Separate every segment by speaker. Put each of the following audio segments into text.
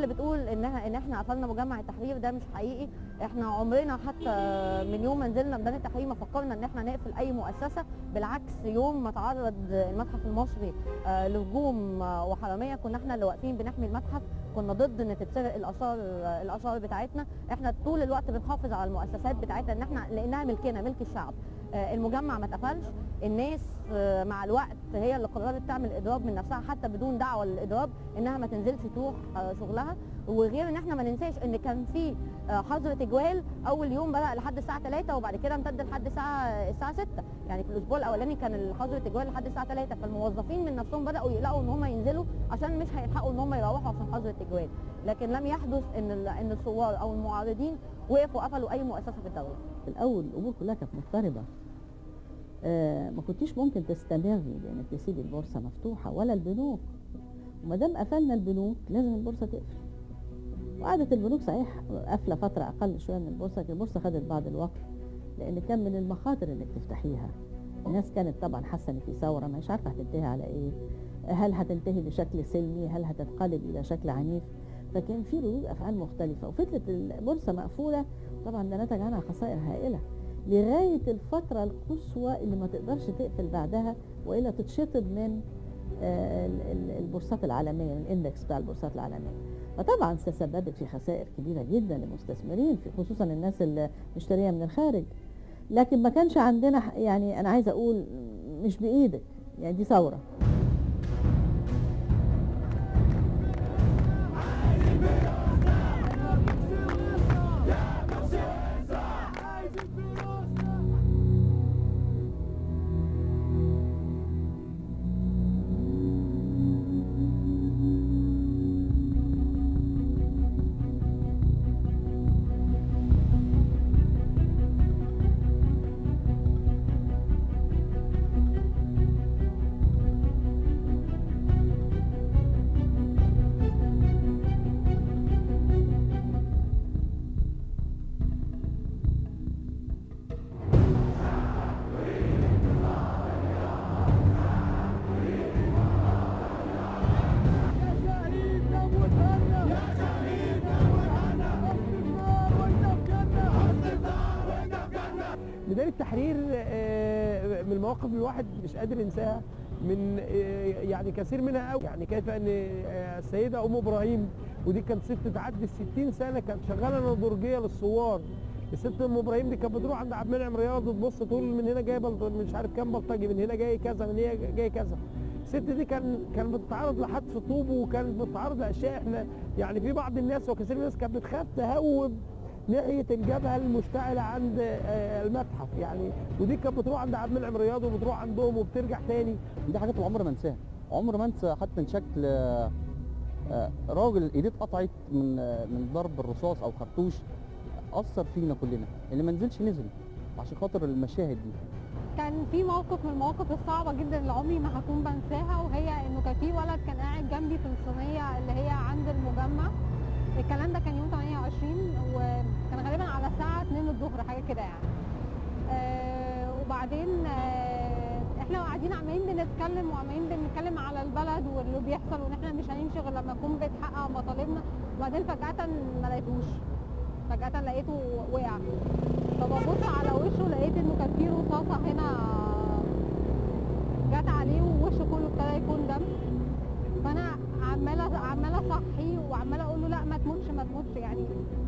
Speaker 1: بتقول انها ان احنا قفلنا مجمع التحرير ده مش حقيقي احنا عمرنا حتى من يوم ما نزلنا ميدان التحرير ما فكرنا ان احنا نقفل اي مؤسسه بالعكس يوم ما تعرض المتحف المصري آه، لهجوم آه، وحراميه كنا احنا اللي واقفين بنحمي المتحف كنا ضد ان تتسرق الاثار آه، الاثار بتاعتنا احنا طول الوقت بنحافظ على المؤسسات بتاعتنا ان احنا لانها ملكنا ملك الشعب آه، المجمع ما اتقفلش الناس آه، مع الوقت هي اللي قررت تعمل اضراب من نفسها حتى بدون دعوه للاضراب انها ما تنزلش تروح آه، شغلها وغير ان احنا ما ننساش ان كان في آه، حظر تجوال اول يوم بدا لحد الساعه 3 وبعد كده امتد لحد الساعه الساعه 6 يعني في الاسبوع الاولاني كان الحظر التجوال لحد الساعه 3 فالموظفين من نفسهم بداوا يقلقوا ان هم ينزلوا عشان مش هيلحقوا ان هم يروحوا عشان حظر التجوال لكن لم يحدث ان ال- ان الثوار او المعارضين وقفوا قفلوا اي مؤسسه في الدوله
Speaker 2: في الاول الامور كلها كانت مضطربه آه ما كنتيش ممكن تستمري بانك تسيبي البورصه مفتوحه ولا البنوك وما دام قفلنا البنوك لازم البورصه تقفل وقعدت البنوك صحيح قافله فتره اقل شويه من البورصه لكن البورصه خدت بعض الوقت لان كان من المخاطر انك تفتحيها الناس كانت طبعا حاسه ان في ثوره مش عارفه هتنتهي على ايه هل هتنتهي بشكل سلمي هل هتتقلب الى شكل عنيف فكان في ردود افعال مختلفه وفكره البورصه مقفوله طبعا ده نتج عنها خسائر هائله لغايه الفتره القصوى اللي ما تقدرش تقفل بعدها والا تتشطب من آه، ال- ال- البورصات العالميه من الاندكس بتاع البورصات العالميه فطبعا تسببت في خسائر كبيره جدا للمستثمرين في خصوصا الناس اللي مشتريه من الخارج لكن ما كانش عندنا ح- يعني انا عايزه اقول مش بايدك يعني دي ثوره
Speaker 3: ميدان التحرير آه، من المواقف الواحد مش قادر ينساها من آه، يعني كثير منها قوي يعني كيف ان آه، السيده ام ابراهيم ودي كانت ست تعدي ال 60 سنه كانت شغاله نضورجيه للثوار الست ام ابراهيم دي كانت بتروح عند عبد المنعم رياض تبص تقول من هنا جاي بلط- مش عارف كام بلطجي من هنا جاي كذا من هنا جاي كذا الست دي كان كان بتتعرض لحتف طوب وكانت بتتعرض لاشياء احنا يعني في بعض الناس وكثير من الناس كانت بتخاف تهوب ناحيه الجبهه المشتعله عند آه، المتحف يعني ودي كانت بتروح عند عبد المنعم رياض وبتروح عندهم وبترجع تاني
Speaker 4: دي حاجات عمر ما انساها عمر ما انسى حتى شكل آه، آه، راجل ايديه اتقطعت من آه، من ضرب الرصاص او خرطوش اثر فينا كلنا اللي ما نزلش نزل عشان خاطر المشاهد دي
Speaker 5: كان في موقف من المواقف الصعبة جدا اللي عمري ما هكون بنساها وهي انه كان في ولد كان قاعد جنبي في الصينية اللي هي عند المجمع الكلام ده كان يوم 28 وكان غالبا على الساعة 2 الظهر حاجة كده يعني آه وبعدين آه احنا قاعدين عمالين بنتكلم وعمالين بنتكلم على البلد واللي بيحصل وان احنا مش هنمشي غير لما نكون بنحقق مطالبنا وبعدين فجأة ما لقيتوش فجأة لقيته وقع فببص على وشه لقيت انه كان في رصاصة هنا جت عليه ووشه كله ابتدى يكون دم فانا عمالة عمالة اصحيه وعمالة اقول له لا ما تموتش ما تموتش يعني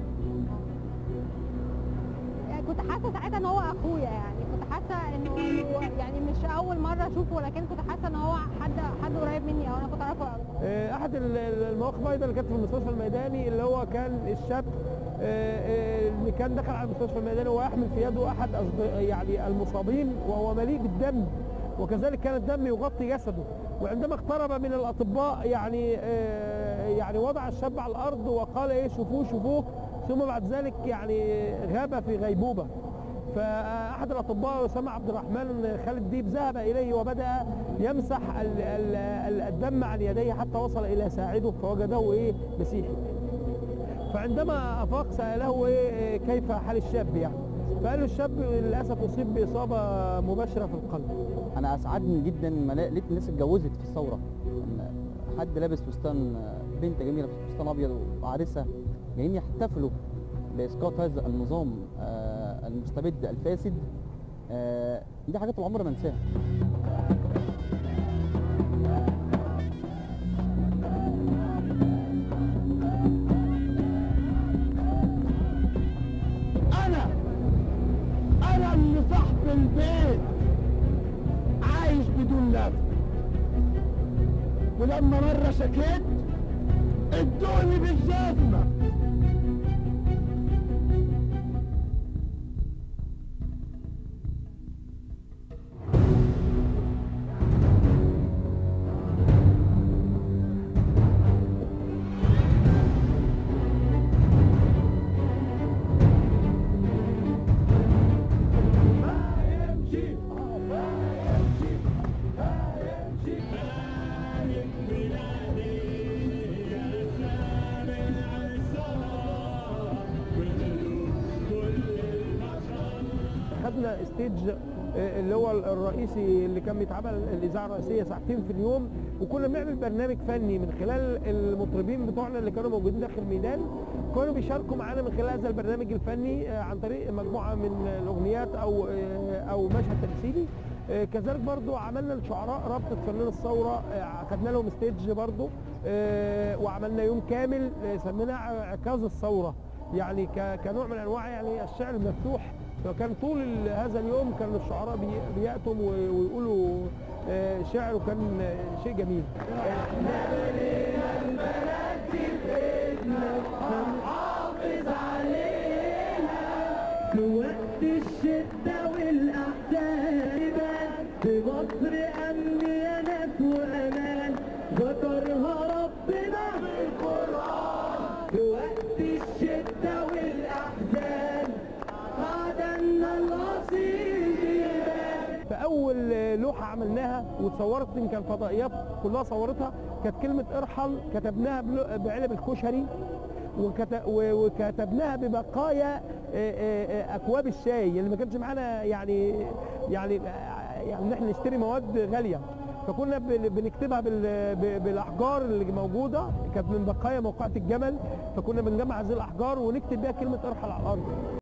Speaker 5: يعني كنت حاسة ساعتها ان هو اخويا يعني كنت حاسة انه يعني مش اول مرة اشوفه ولكن كنت حاسة ان هو حد حد قريب مني او انا كنت اعرفه قوي
Speaker 3: آه، احد ال- ال- المواقف ايضا اللي كانت في المستشفى الميداني اللي هو كان الشاب آه، آه، اللي كان دخل على المستشفى الميداني ويحمل في يده احد أصد- يعني المصابين وهو مليء بالدم وكذلك كان الدم يغطي جسده وعندما اقترب من الاطباء يعني آه، يعني وضع الشاب على الارض وقال ايه شوفوه شوفوه ثم بعد ذلك يعني غاب في غيبوبه فاحد الاطباء اسامه عبد الرحمن خالد ديب ذهب اليه وبدا يمسح ال- ال- ال- الدم عن يديه حتى وصل الى ساعده فوجده ايه مسيحي فعندما افاق ساله ايه كيف حال الشاب يعني فقال له الشاب للاسف اصيب باصابه مباشره في القلب
Speaker 4: انا اسعدني جدا لما لقيت الناس اتجوزت في الثوره إن حد لابس فستان بنت جميله بفستان ابيض وعريسها جايين يحتفلوا باسقاط هذا النظام آه، المستبد الفاسد آه، دي حاجات العمر ما انساها
Speaker 6: انا انا اللي صاحب البيت عايش بدون نفس ولما مرة شكيت ادوني بالجزمة
Speaker 3: خدنا ستيج آه، اللي هو الرئيسي اللي كان بيتعمل الاذاعه الرئيسيه ساعتين في اليوم وكنا بنعمل برنامج فني من خلال المطربين بتوعنا اللي كانوا موجودين داخل الميدان كانوا بيشاركوا معانا من خلال هذا البرنامج الفني آه، عن طريق مجموعه من الاغنيات او آه، او مشهد تمثيلي آه، كذلك برضو عملنا لشعراء رابطه فنان الثوره آه، خدنا لهم ستيج برضو آه، وعملنا يوم كامل آه، سميناه عكاظ الثوره يعني ك- كنوع من انواع يعني الشعر المفتوح فكان طول ال- هذا اليوم كان الشعراء بي- بيأتوا و- ويقولوا آه، شعر وكان آه، شيء جميل
Speaker 6: وقت الشدة والأحزان في مصر أمن يا ناس وأمان ذكرها ربنا في القرآن في وقت الشدة والأحزان عدنا الأصيل يبان
Speaker 3: فاول آه، لوحه عملناها وتصورت يمكن فضائيات كلها صورتها كانت كلمه ارحل كتبناها بلو- بعلب الكشري وكت- و- وكتبناها ببقايا آه، آه، آه، اكواب الشاي اللي ما كانش معانا يعني يعني آه، يعني ان احنا نشتري مواد غاليه فكنا بن- بنكتبها بال- ب- بالاحجار اللي موجوده كانت من بقايا موقعة الجمل فكنا بنجمع هذه الاحجار ونكتب بيها كلمه ارحل على الارض